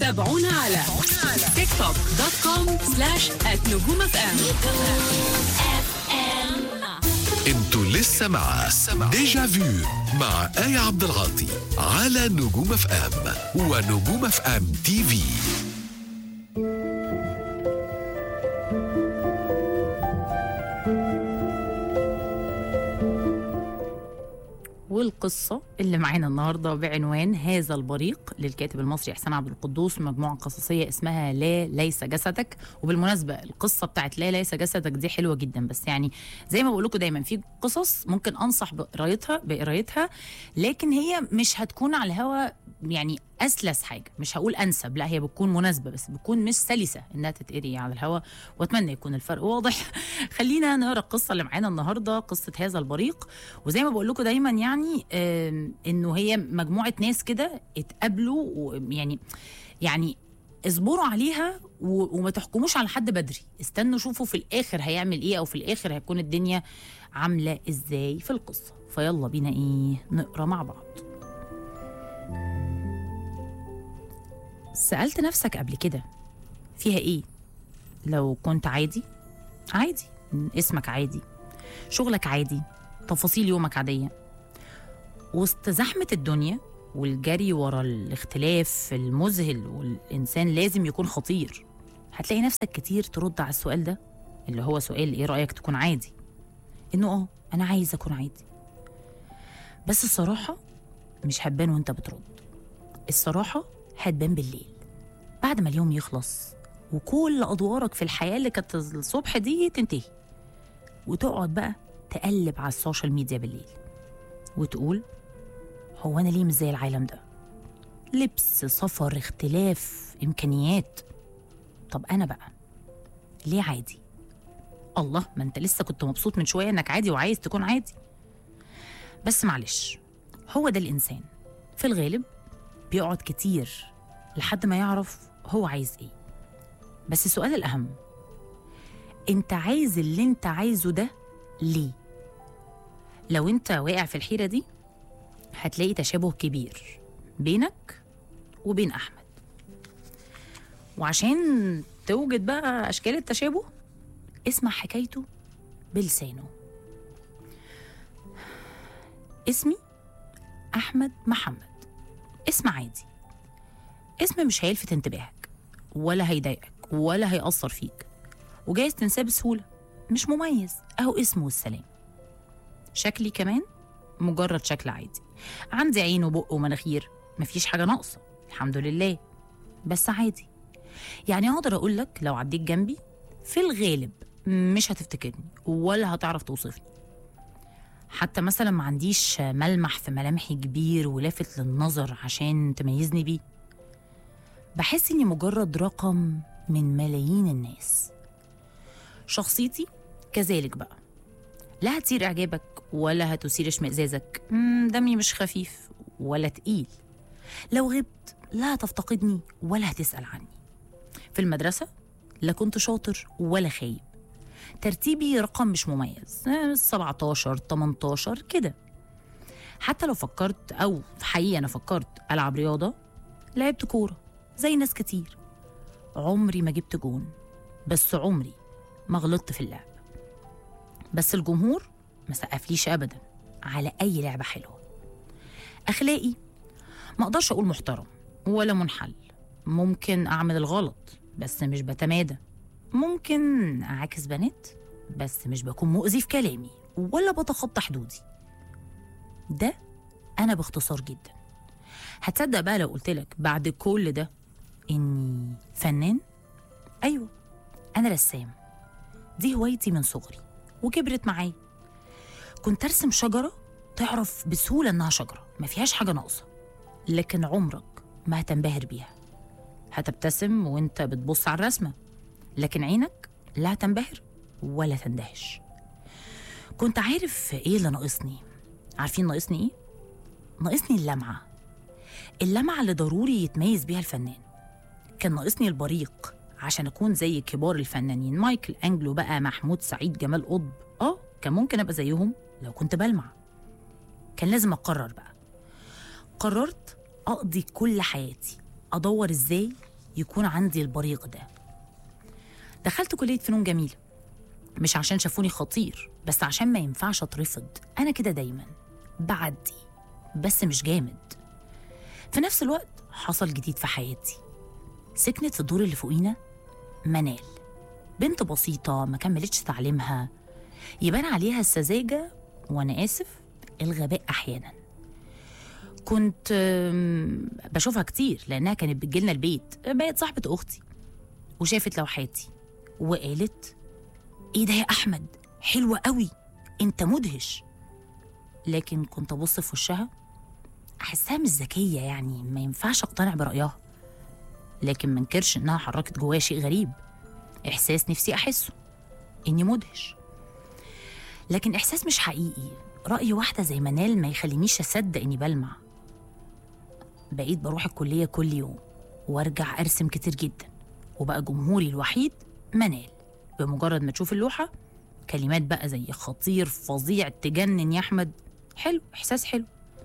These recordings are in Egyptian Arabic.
تابعونا على تيك توك دوت كوم سلاش نجوم اف ام انتوا لسه مع ديجا فيو مع آية عبد العاطي على نجوم اف ام ونجوم اف ام تي في والقصة اللي معانا النهاردة بعنوان هذا البريق للكاتب المصري إحسان عبد القدوس مجموعة قصصية اسمها لا ليس جسدك وبالمناسبة القصة بتاعت لا ليس جسدك دي حلوة جدا بس يعني زي ما بقول لكم دايما في قصص ممكن أنصح بقرايتها بقرايتها لكن هي مش هتكون على الهوا يعني اسلس حاجه مش هقول انسب لا هي بتكون مناسبه بس بتكون مش سلسه انها تتقري على الهوا واتمنى يكون الفرق واضح خلينا نقرا القصه اللي معانا النهارده قصه هذا البريق وزي ما بقول لكم دايما يعني آم، انه هي مجموعه ناس كده اتقابلوا ويعني يعني اصبروا عليها و- وما تحكموش على حد بدري استنوا شوفوا في الاخر هيعمل ايه او في الاخر هيكون الدنيا عامله ازاي في القصه فيلا بينا ايه نقرا مع بعض سألت نفسك قبل كده فيها ايه لو كنت عادي عادي اسمك عادي شغلك عادي تفاصيل يومك عادية وسط زحمة الدنيا والجري ورا الاختلاف المذهل والإنسان لازم يكون خطير هتلاقي نفسك كتير ترد على السؤال ده اللي هو سؤال ايه رأيك تكون عادي انه اه انا عايز اكون عادي بس الصراحة مش هتبان وانت بترد الصراحة هتبان بالليل بعد ما اليوم يخلص وكل أدوارك في الحياة اللي كانت الصبح دي تنتهي وتقعد بقى تقلب على السوشيال ميديا بالليل وتقول هو أنا ليه مش زي العالم ده لبس سفر اختلاف إمكانيات طب أنا بقى ليه عادي الله ما انت لسه كنت مبسوط من شوية انك عادي وعايز تكون عادي بس معلش هو ده الإنسان في الغالب بيقعد كتير لحد ما يعرف هو عايز ايه بس السؤال الأهم انت عايز اللي انت عايزه ده ليه لو انت واقع في الحيرة دي هتلاقي تشابه كبير بينك وبين أحمد وعشان توجد بقى أشكال التشابه اسمع حكايته بلسانه اسمي أحمد محمد اسم عادي اسم مش هيلفت انتباهك ولا هيضايقك ولا هيأثر فيك وجايز تنساه بسهولة مش مميز أهو اسمه والسلام شكلي كمان مجرد شكل عادي عندي عين وبق ومناخير مفيش حاجة ناقصة الحمد لله بس عادي يعني أقدر أقول لك لو عديت جنبي في الغالب مش هتفتكرني ولا هتعرف توصفني حتى مثلا ما عنديش ملمح في ملامحي كبير ولافت للنظر عشان تميزني بيه بحس اني مجرد رقم من ملايين الناس شخصيتي كذلك بقى لا هتثير اعجابك ولا هتثير اشمئزازك مم، دمي مش خفيف ولا تقيل لو غبت لا هتفتقدني ولا هتسأل عني في المدرسة لا كنت شاطر ولا خايب ترتيبي رقم مش مميز آه، 17 18 كده حتى لو فكرت او في حقيقه انا فكرت العب رياضه لعبت كوره زي ناس كتير عمري ما جبت جون بس عمري ما غلطت في اللعب بس الجمهور ما سقفليش ابدا على اي لعبه حلوه اخلاقي ما اقدرش اقول محترم ولا منحل ممكن اعمل الغلط بس مش بتمادى ممكن اعاكس بنات بس مش بكون مؤذي في كلامي ولا بتخطى حدودي ده انا باختصار جدا هتصدق بقى لو قلتلك بعد كل ده اني فنان ايوه انا رسام دي هوايتي من صغري وكبرت معايا كنت ارسم شجره تعرف بسهوله انها شجره ما فيهاش حاجه ناقصه لكن عمرك ما هتنبهر بيها هتبتسم وانت بتبص على الرسمه لكن عينك لا هتنبهر ولا تندهش كنت عارف ايه اللي ناقصني عارفين ناقصني ايه ناقصني اللمعه اللمعه اللي ضروري يتميز بيها الفنان كان ناقصني البريق عشان اكون زي كبار الفنانين مايكل انجلو بقى محمود سعيد جمال قطب اه كان ممكن ابقى زيهم لو كنت بلمع كان لازم اقرر بقى قررت اقضي كل حياتي ادور ازاي يكون عندي البريق ده دخلت كلية فنون جميلة مش عشان شافوني خطير بس عشان ما ينفعش اترفض أنا كده دايما بعدي بس مش جامد في نفس الوقت حصل جديد في حياتي سكنت في الدور اللي فوقينا منال بنت بسيطة ما كملتش تعليمها يبان عليها السذاجة وأنا آسف الغباء أحيانا كنت آم، بشوفها كتير لأنها كانت بتجيلنا البيت بقت صاحبة أختي وشافت لوحاتي وقالت إيه ده يا أحمد حلوة قوي أنت مدهش لكن كنت أبص في وشها أحسها مش ذكية يعني ما ينفعش أقتنع برأيها لكن منكرش إنها حركت جوايا شيء غريب إحساس نفسي أحسه إني مدهش لكن إحساس مش حقيقي رأي واحدة زي منال ما يخلينيش أصدق إني بلمع بقيت بروح الكلية كل يوم وارجع أرسم كتير جدا وبقى جمهوري الوحيد منال بمجرد ما تشوف اللوحة كلمات بقى زي خطير فظيع تجنن يا أحمد حلو إحساس حلو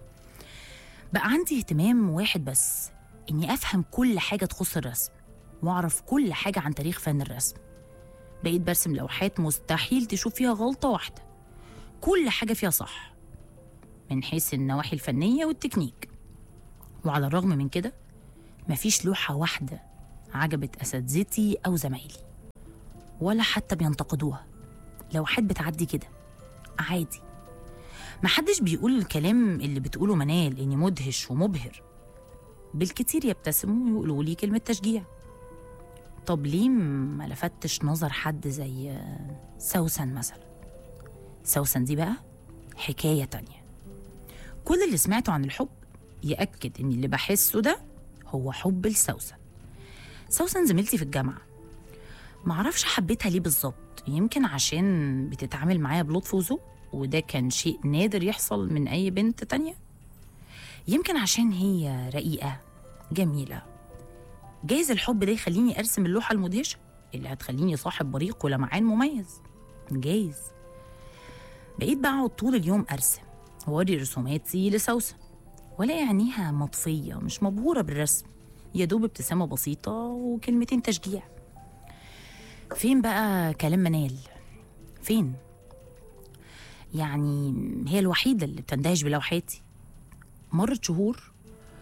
بقى عندي اهتمام واحد بس إني أفهم كل حاجة تخص الرسم وأعرف كل حاجة عن تاريخ فن الرسم بقيت برسم لوحات مستحيل تشوف فيها غلطة واحدة كل حاجة فيها صح من حيث النواحي الفنية والتكنيك وعلى الرغم من كده مفيش لوحة واحدة عجبت أساتذتي أو زمايلي ولا حتى بينتقدوها لوحات بتعدي كده عادي محدش بيقول الكلام اللي بتقوله منال إني مدهش ومبهر بالكتير يبتسموا ويقولوا لي كلمة تشجيع طب ليه ما لفتش نظر حد زي آه، سوسن مثلا سوسن دي بقى حكاية تانية كل اللي سمعته عن الحب يأكد إن اللي بحسه ده هو حب لسوسن سوسن زميلتي في الجامعة معرفش حبيتها ليه بالظبط يمكن عشان بتتعامل معايا بلطف وذوق وده كان شيء نادر يحصل من أي بنت تانية يمكن عشان هي رقيقة جميلة جايز الحب ده يخليني أرسم اللوحة المدهشة اللي هتخليني صاحب بريق ولمعان مميز جايز بقيت بقعد طول اليوم أرسم وأوري رسوماتي لسوسن ولا عينيها مطفية مش مبهورة بالرسم يا دوب ابتسامة بسيطة وكلمتين تشجيع فين بقى كلام منال فين يعني هي الوحيدة اللي بتندهش بلوحاتي مرت شهور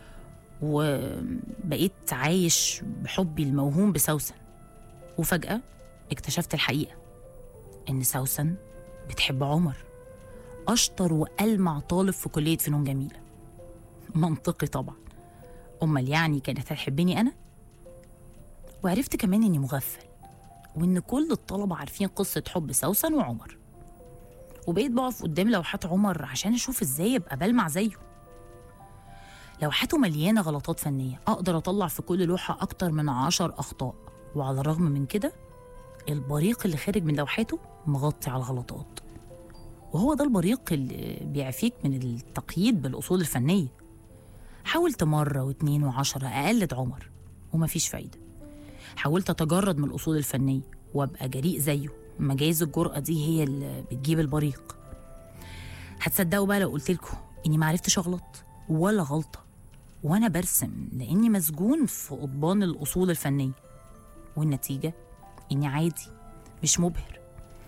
وبقيت عايش بحبي الموهوم بسوسن وفجأة اكتشفت الحقيقة إن سوسن بتحب عمر أشطر وألمع طالب في كلية فنون جميلة منطقي طبعا أمال يعني كانت هتحبني أنا؟ وعرفت كمان إني مغفل وإن كل الطلبة عارفين قصة حب سوسن وعمر وبقيت بقف قدام لوحات عمر عشان أشوف إزاي أبقى بلمع زيه لوحاته مليانة غلطات فنية أقدر أطلع في كل لوحة أكتر من عشر أخطاء وعلى الرغم من كده البريق اللي خارج من لوحاته مغطي على الغلطات وهو ده البريق اللي بيعفيك من التقييد بالأصول الفنية حاولت مرة واتنين وعشرة أقلد عمر ومفيش فايدة حاولت أتجرد من الأصول الفنية وأبقى جريء زيه مجاز الجرأة دي هي اللي بتجيب البريق هتصدقوا بقى لو قلت لكم إني معرفتش أغلط ولا غلطة وأنا برسم لأني مسجون في قضبان الأصول الفنية والنتيجة إني عادي مش مبهر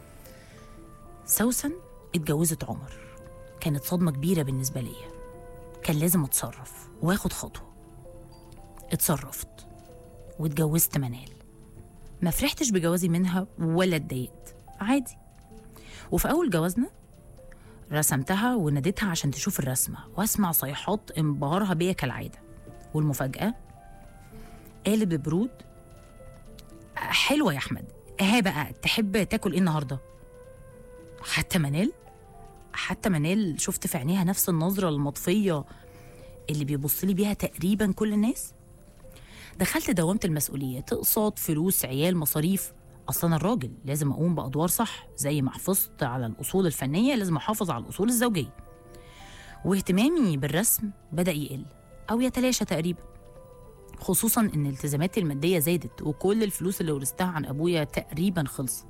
سوسن اتجوزت عمر كانت صدمة كبيرة بالنسبة ليا كان لازم اتصرف واخد خطوة اتصرفت واتجوزت منال ما فرحتش بجوازي منها ولا اتضايقت عادي وفي أول جوازنا رسمتها وناديتها عشان تشوف الرسمة واسمع صيحات انبهارها بيا كالعادة والمفاجأة قالت ببرود حلوة يا أحمد ها بقى تحب تاكل ايه النهاردة حتى منال حتى منال شفت في عينيها نفس النظرة المطفية اللي بيبص لي بيها تقريبا كل الناس دخلت دوامة المسؤوليات اقساط فلوس عيال مصاريف اصلا أنا الراجل لازم اقوم بادوار صح زي ما حافظت على الاصول الفنيه لازم احافظ على الاصول الزوجيه واهتمامي بالرسم بدا يقل او يتلاشى تقريبا خصوصا ان التزاماتي الماديه زادت وكل الفلوس اللي ورثتها عن ابويا تقريبا خلصت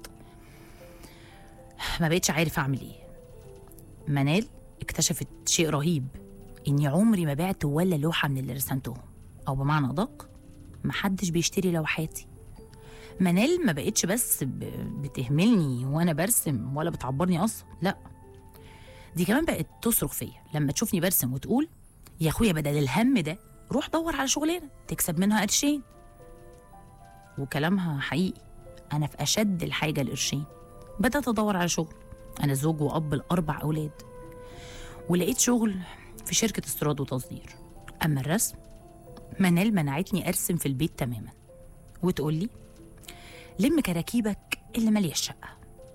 ما بقتش عارف اعمل ايه منال اكتشفت شيء رهيب اني عمري ما بعت ولا لوحه من اللي رسمتهم او بمعنى ادق محدش بيشتري لوحاتي منال ما بقتش بس ب... بتهملني وانا برسم ولا بتعبرني اصلا لا دي كمان بقت تصرخ فيا لما تشوفني برسم وتقول يا اخويا بدل الهم ده روح دور على شغلانه تكسب منها قرشين وكلامها حقيقي انا في اشد الحاجه القرشين بدات ادور على شغل انا زوج واب لاربع اولاد ولقيت شغل في شركه استيراد وتصدير اما الرسم منال منعتني ارسم في البيت تماما وتقول لي لم كراكيبك اللي ماليه الشقه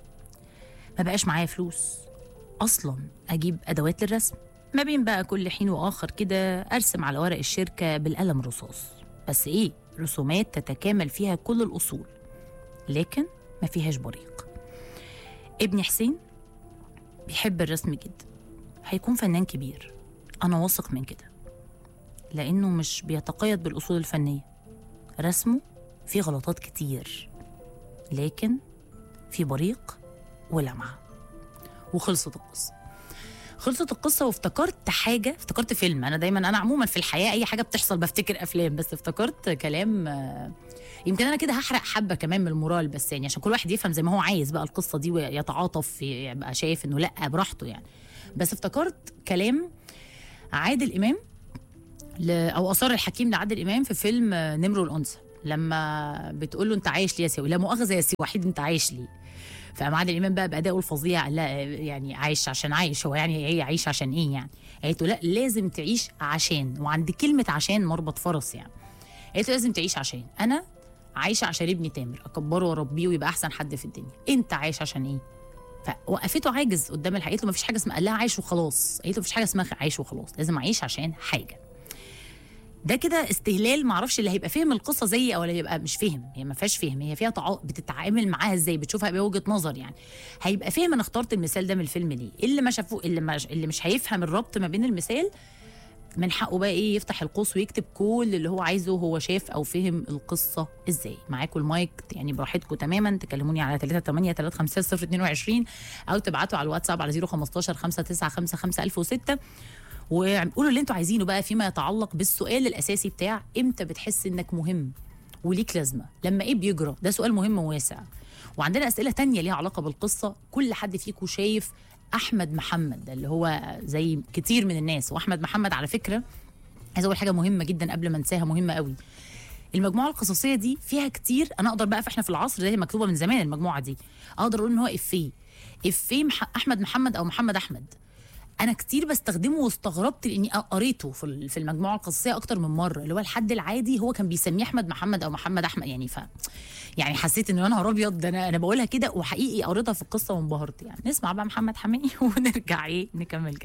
ما بقاش معايا فلوس اصلا اجيب ادوات للرسم ما بين بقى كل حين واخر كده ارسم على ورق الشركه بالقلم رصاص بس ايه رسومات تتكامل فيها كل الاصول لكن ما فيهاش بريق ابني حسين بيحب الرسم جدا هيكون فنان كبير انا واثق من كده لانه مش بيتقيد بالاصول الفنيه رسمه فيه غلطات كتير لكن في بريق ولمعه وخلصت القصه خلصت القصه وافتكرت حاجه افتكرت فيلم انا دايما انا عموما في الحياه اي حاجه بتحصل بفتكر افلام بس افتكرت كلام آه، يمكن انا كده هحرق حبه كمان من المورال بس يعني عشان كل واحد يفهم زي ما هو عايز بقى القصه دي ويتعاطف يبقى شايف انه لا براحته يعني بس افتكرت كلام عادل امام ل... او اثار الحكيم لعادل امام في فيلم آه، نمر الانثى لما بتقول له انت عايش ليه يا سيدي لا مؤاخذه يا سيدي وحيد انت عايش ليه فقام عادل امام بقى بادائه الفظيع قال لا يعني عايش عشان عايش هو يعني ايه عايش عشان ايه يعني قالت له لا لازم تعيش عشان وعند كلمه عشان مربط فرس يعني قالت له لازم تعيش عشان انا عايشه عشان ابني تامر اكبره واربيه ويبقى احسن حد في الدنيا انت عايش عشان ايه فوقفته عاجز قدام الحقيقه قالت له مفيش حاجه اسمها قال لها عايش وخلاص قالت له مفيش حاجه اسمها عايش وخلاص لازم اعيش عشان حاجه ده كده استهلال معرفش اللي هيبقى فهم القصه زيي او اللي هيبقى مش فهم هي ما فيهاش فهم هي فيها تعا... بتتعامل معاها ازاي بتشوفها بوجهه نظر يعني هيبقى فهم انا اخترت المثال ده من الفيلم ليه اللي ما شافوه اللي ما اللي مش هيفهم الربط ما بين المثال من حقه بقى ايه يفتح القوس ويكتب كل اللي هو عايزه هو شاف او فهم القصه ازاي معاكم المايك يعني براحتكم تماما تكلموني على 38 350 022 او تبعتوا على الواتساب على 015 595 1006 وقولوا اللي انتوا عايزينه بقى فيما يتعلق بالسؤال الاساسي بتاع امتى بتحس انك مهم وليك لازمه لما ايه بيجرى ده سؤال مهم وواسع وعندنا اسئله تانية ليها علاقه بالقصه كل حد فيكم شايف احمد محمد ده اللي هو زي كتير من الناس واحمد محمد على فكره عايز اقول حاجه مهمه جدا قبل ما انساها مهمه قوي المجموعه القصصيه دي فيها كتير انا اقدر بقى فاحنا في العصر ده هي مكتوبه من زمان المجموعه دي اقدر اقول ان هو افيه افيه مح- احمد محمد او محمد احمد انا كتير بستخدمه واستغربت لاني قريته في ال- في المجموعه القصصيه اكتر من مره اللي هو الحد العادي هو كان بيسميه احمد محمد او محمد احمد يعني ف يعني حسيت ان يا نهار ابيض ده انا انا بقولها كده وحقيقي قريتها في القصه وانبهرت يعني نسمع بقى محمد حماقي ونرجع ايه نكمل كلام